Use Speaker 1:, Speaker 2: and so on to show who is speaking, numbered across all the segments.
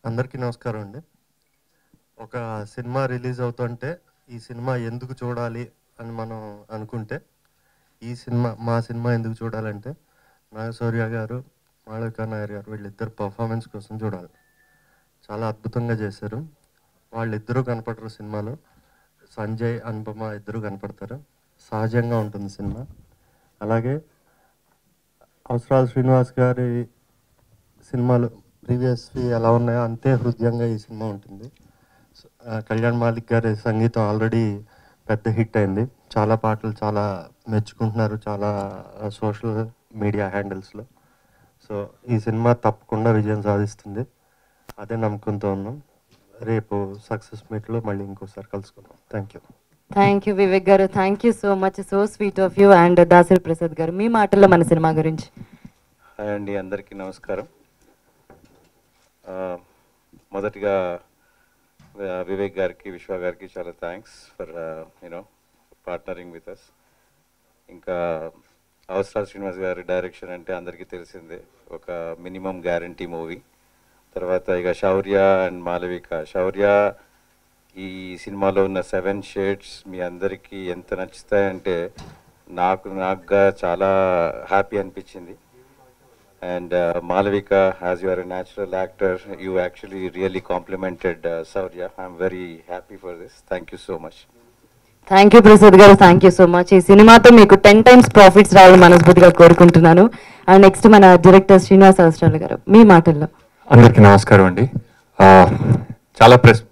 Speaker 1: అందరికీ నమస్కారం అండి ఒక సినిమా రిలీజ్ అవుతుంటే ఈ సినిమా ఎందుకు చూడాలి అని మనం అనుకుంటే ఈ సినిమా మా సినిమా ఎందుకు చూడాలంటే నాగశౌర్య గారు మాళవికా నాయర్ గారు వీళ్ళిద్దరు పర్ఫార్మెన్స్ కోసం చూడాలి చాలా అద్భుతంగా చేశారు వాళ్ళిద్దరూ కనపడరు సినిమాలో సంజయ్ అనుపమ ఇద్దరు కనపడతారు సహజంగా ఉంటుంది సినిమా అలాగే అవసరాలు శ్రీనివాస్ గారి సినిమాలు ప్రీవియస్వి ఎలా ఉన్నాయో అంతే హృదయంగా ఈ సినిమా ఉంటుంది స- ఆ, కళ్యాణ్ మాలిక్ గారి సంగీతం ఆల్రెడీ పెద్ద హిట్ అయింది చాలా పాటలు చాలా మెచ్చుకుంటున్నారు చాలా సోషల్ మీడియా హ్యాండిల్స్లో సో ఈ సినిమా తప్పకుండా విజయం సాధిస్తుంది అదే నమ్మకంతో ఉన్నాం రేపు సక్సెస్ మీట్లో మళ్ళీ ఇంకోసారి కలుసుకుందాం thank you
Speaker 2: thank you Vivek garu thank you so much so sweet of you and Dasari Prasad garu మీ మాటల్లో మన సినిమా గురించి
Speaker 3: హాయ్ అండి అందరికీ నమస్కారం ఆ, మొదటిగా ఆ, వివేక్ గారికి విశ్వ గారికి చాలా thanks for you know partnering with us ఇంకా అవసరాలు శ్రీనివాస్ గారి డైరెక్షన్ అంటే అందరికీ తెలిసిందే ఒక మినిమం గ్యారంటీ మూవీ తర్వాత ఇక శౌర్య అండ్ మాలవిక శౌర్య ఈ సినిమాలో ఉన్న సెవెన్ షేడ్స్ మీ అందరికీ ఎంత నచ్చుతాయంటే నాకు నాకుగా చాలా హ్యాపీ అనిపించింది and Malavika as you are a natural actor you actually really complimented Shaurya I'm very happy for this thank you so much
Speaker 2: thank you Prasad garu thank you so much ఈ సినిమాతో మీకు టెన్ టైమ్స్ ప్రాఫిట్స్ రావాలని మనస్ఫూర్తిగా కోరుకుంటున్నాను అండ్ నెక్స్ట్ మన director Srinivas Avasarala garu మీ మాటల్లో
Speaker 4: అందరికీ నమస్కారం అండి ఆ, చాలా ప్రెస్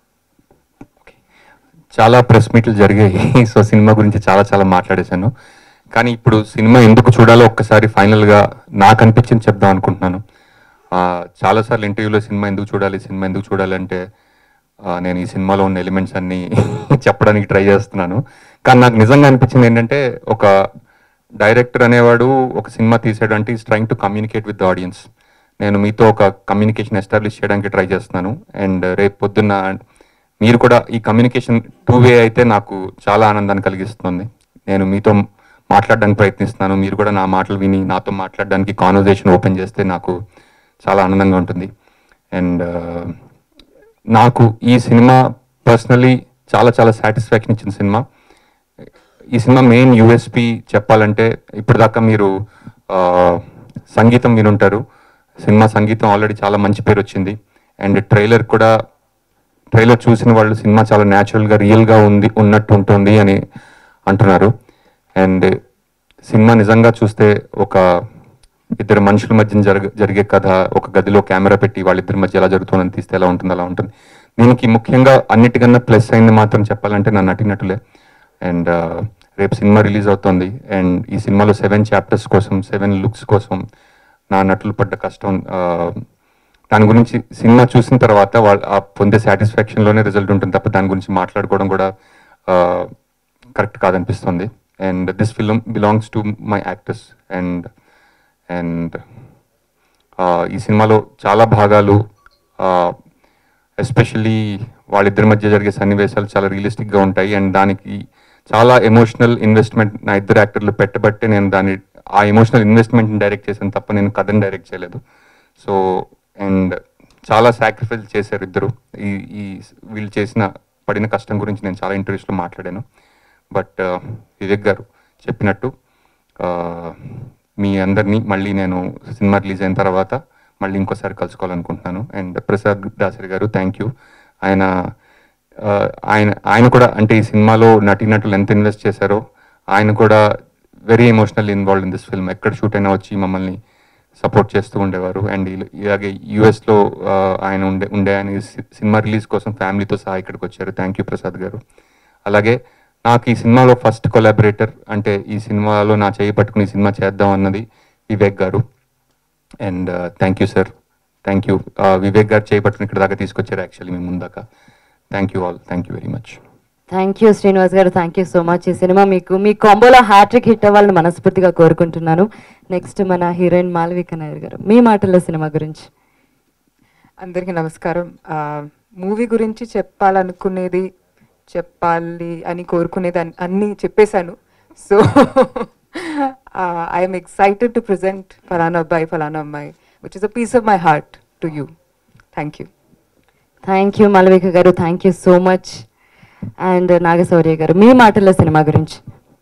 Speaker 4: చాలా ప్రెస్ మీట్లు జరిగాయి సో సినిమా గురించి చాలా చాలా మాట్లాడేశాను కానీ ఇప్పుడు సినిమా ఎందుకు చూడాలో ఒక్కసారి ఫైనల్గా నాకు అనిపించింది చెప్దాం అనుకుంటున్నాను ఆ, చాలాసార్లు ఇంటర్వ్యూలో సినిమా ఎందుకు చూడాలి సినిమా ఎందుకు చూడాలంటే ఆ, నేను ఈ సినిమాలో ఉన్న ఎలిమెంట్స్ అన్ని చెప్పడానికి ట్రై చేస్తున్నాను కానీ నాకు నిజంగా అనిపించింది ఏంటంటే ఒక డైరెక్టర్ అనేవాడు ఒక సినిమా తీసాడు అంటే is trying to communicate with the audience నేను మీతో ఒక కమ్యూనికేషన్ ఎస్టాబ్లిష్ చేయడానికి ట్రై చేస్తున్నాను అండ్ రేపు పొద్దున్న మీరు కూడా ఈ కమ్యూనికేషన్ టూ వే అయితే నాకు చాలా ఆనందాన్ని కలిగిస్తుంది నేను మీతో మాట్లాడడానికి ప్రయత్నిస్తున్నాను మీరు కూడా నా మాటలు విని నాతో మాట్లాడడానికి కాన్వర్జేషన్ ఓపెన్ చేస్తే నాకు చాలా ఆనందంగా ఉంటుంది అండ్ నాకు ఈ సినిమా పర్సనలీ చాలా చాలా సాటిస్ఫాక్షన్ ఇచ్చిన సినిమా ఈ సినిమా మెయిన్ యూఎస్పి చెప్పాలంటే ఇప్పటిదాకా మీరు ఆ, సంగీతం వినుంటారు సినిమా సంగీతం ఆల్రెడీ చాలా మంచి పేరు వచ్చింది అండ్ ట్రైలర్ కూడా ట్రైలర్ చూసిన వాళ్ళు సినిమా చాలా న్యాచురల్గా రియల్గా ఉంది ఉన్నట్టు ఉంటుంది అని అంటున్నారు అండ్ సినిమా నిజంగా చూస్తే ఒక ఇద్దరు మనుషుల మధ్య జరగ జరిగే కథ ఒక గదిలో కెమెరా పెట్టి వాళ్ళిద్దరి మధ్య ఎలా జరుగుతుందని తీస్తే ఎలా ఉంటుంది అలా ఉంటుంది దీనికి ముఖ్యంగా అన్నిటికన్నా ప్లస్ అయింది మాత్రం చెప్పాలంటే నా నటినటులే అండ్ రేపు సినిమా రిలీజ్ అవుతుంది అండ్ ఈ సినిమాలో సెవెన్ చాప్టర్స్ కోసం సెవెన్ లుక్స్ కోసం నా నటులు పడ్డ కష్టం ఆ, దాని గురించి సినిమా చూసిన తర్వాత వాళ్ళు ఆ పొందే సాటిస్ఫాక్షన్లోనే రిజల్ట్ ఉంటుంది తప్ప దాని గురించి మాట్లాడుకోవడం కూడా కరెక్ట్ కాదనిపిస్తుంది and this film belongs to my actors and and ఈ సినిమాలో చాలా భాగాలు ఎస్పెషల్లీ వాళ్ళిద్దరి మధ్య జరిగే సన్నివేశాలు చాలా రియలిస్టిక్గా ఉంటాయి అండ్ దానికి చాలా ఎమోషనల్ ఇన్వెస్ట్మెంట్ నా ఇద్దరు యాక్టర్లు పెట్టబట్టే నేను దాన్ని ఆ ఎమోషనల్ ఇన్వెస్ట్మెంట్ని డైరెక్ట్ చేశాను తప్ప నేను కథని డైరెక్ట్ చేయలేదు సో అండ్ చాలా సాక్రిఫైస్ చేశారు ఇద్దరు ఈ ఈ వీళ్ళు చేసిన పడిన కష్టం గురించి నేను చాలా ఇంటర్వ్యూస్లో మాట్లాడాను బట్ వివేక్ గారు చెప్పినట్టు ఆ, మీ అందరినీ మళ్ళీ నేను సినిమా రిలీజ్ అయిన తర్వాత మళ్ళీ ఇంకోసారి కలుసుకోవాలనుకుంటున్నాను అండ్ ప్రసాద్ దాసరి గారు థ్యాంక్ యూ ఆయన ఆ, ఆయన ఆయన కూడా అంటే ఈ సినిమాలో నటీనటులు ఎంత ఇన్వెస్ట్ చేశారో ఆయన కూడా very emotional involve in this film ఎక్కడ షూట్ అయినా వచ్చి మమ్మల్ని సపోర్ట్ చేస్తూ ఉండేవారు అండ్ ఇల- ఇలాగే యూఎస్లో ఆయన ఉండే ఉండే ఆయన ఈ సి- సినిమా రిలీజ్ కోసం ఫ్యామిలీతో సహా ఇక్కడికి వచ్చారు థ్యాంక్ యూ ప్రసాద్ గారు అలాగే నాకు ఈ సినిమాలో ఫస్ట్ కొలాబరేటర్ అంటే ఈ సినిమాలో నా చేయి పట్టుకుని ఈ సినిమా చేద్దాం అన్నది Vivek garu and thank you sir thank you Vivek garu చేయి పట్టుకుని ఇక్కడ దాకా తీసుకొచ్చారు యాక్చువల్లీ మీ ముందాక thank you all thank you very much
Speaker 2: thank you Srinivas garu thank you so much ఈ సినిమా మీకు మీ కాంబోలో హ్యాట్రిక్ హిట్ అవ్వాలని మనస్ఫూర్తిగా కోరుకుంటున్నాను నెక్స్ట్ మన హీరోయిన్ మాలవిక నాయర్ గారు మీ మాటల్లో సినిమా గురించి
Speaker 5: అందరికీ నమస్కారం మూవీ గురించి చెప్పాలనుకునేది చెప్పాలి అని కోరుకునేది అన్- అన్నీ చెప్పేశాను so I'm excited to present ఫలానా అబ్బాయి ఫలానా అమ్మాయి which is a piece of my heart to you thank you
Speaker 2: thank you Malavika garu thank you so much and Naga Shaurya garu మీ మాటల్లో సినిమా గురించి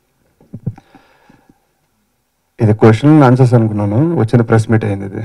Speaker 6: ఇది క్వశ్చన్ ఆన్సర్స్ అనుకున్నాను వచ్చిన ప్రెస్ మీట్ అయింది ఇది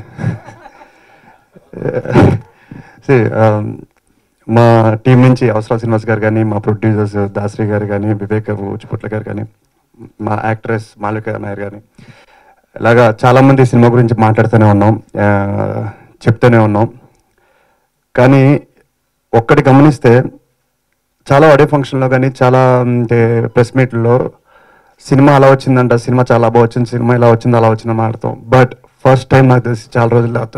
Speaker 6: See, um, మా టీం నుంచి అవసరాల శ్రీనివాస్ గారు కానీ మా ప్రొడ్యూసర్స్ దాసరి గారు కానీ వివేక్ ఉచిపుట్ల గారు కానీ మా యాక్ట్రెస్ మాలిక నాయర్ కానీ ఇలాగా చాలామంది సినిమా గురించి మాట్లాడుతూనే ఉన్నాం ఆ, చెప్తూనే ఉన్నాం కానీ ఒక్కటి గమనిస్తే చాలా ఆడియో ఫంక్షన్లో కానీ చాలా అంటే ప్రెస్ మీట్లో సినిమా అలా వచ్చిందంట సినిమా చాలా బాగా వచ్చింది సినిమా ఇలా వచ్చింది అలా వచ్చింది మాట్లాడతాం బట్ ఫస్ట్ టైం నాకు తెలిసి చాలా రోజుల తర్వాత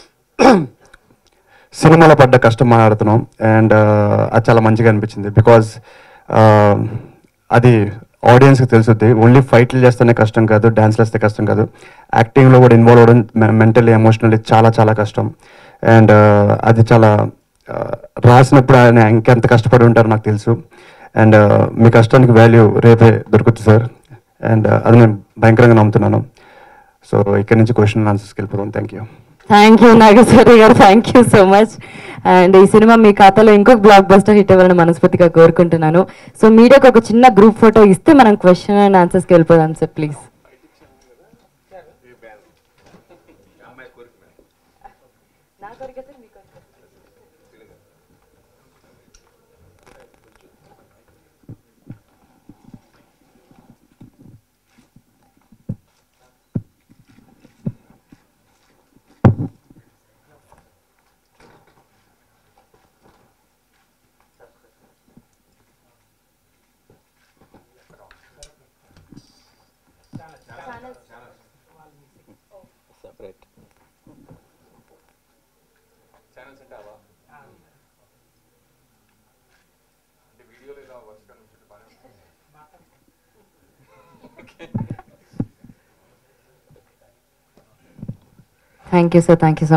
Speaker 6: సినిమాలో పడ్డ కష్టం మాట్లాడుతున్నాం అండ్ అది చాలా మంచిగా అనిపించింది బికాజ్ అది ఆడియన్స్కి తెలుసుద్ది ఓన్లీ ఫైట్లు చేస్తేనే కష్టం కాదు డ్యాన్స్లు వేస్తే కష్టం కాదు యాక్టింగ్లో కూడా ఇన్వాల్వ్ అవ్వడం మెంటల్లీ ఎమోషనల్లీ చాలా చాలా కష్టం అండ్ అది చాలా ఆ, రాసినప్పుడు ఆయన ఇంకెంత కష్టపడి ఉంటారో నాకు తెలుసు అండ్ మీ కష్టానికి వాల్యూ రేపే దొరుకుతుంది సార్ అండ్ అది నేను భయంకరంగా నమ్ముతున్నాను సో ఇక్కడి నుంచి క్వశ్చన్ ఆన్సర్స్కి వెళ్ళిపోతాం thank you
Speaker 2: thank you Nageswari garu thank you so much and ఈ సినిమా మీ ఖాతాలో ఇంకొక బ్లాక్ బస్టర్ హిట్ అవ్వాలని మనస్ఫూర్తిగా కోరుకుంటున్నాను సో మీడియాకి ఒక చిన్న గ్రూప్ ఫోటో ఇస్తే మనం క్వశ్చన్ అండ్ ఆన్సర్స్కి వెళ్ళిపోదాం sir please
Speaker 3: separate
Speaker 2: thank you sir thank you so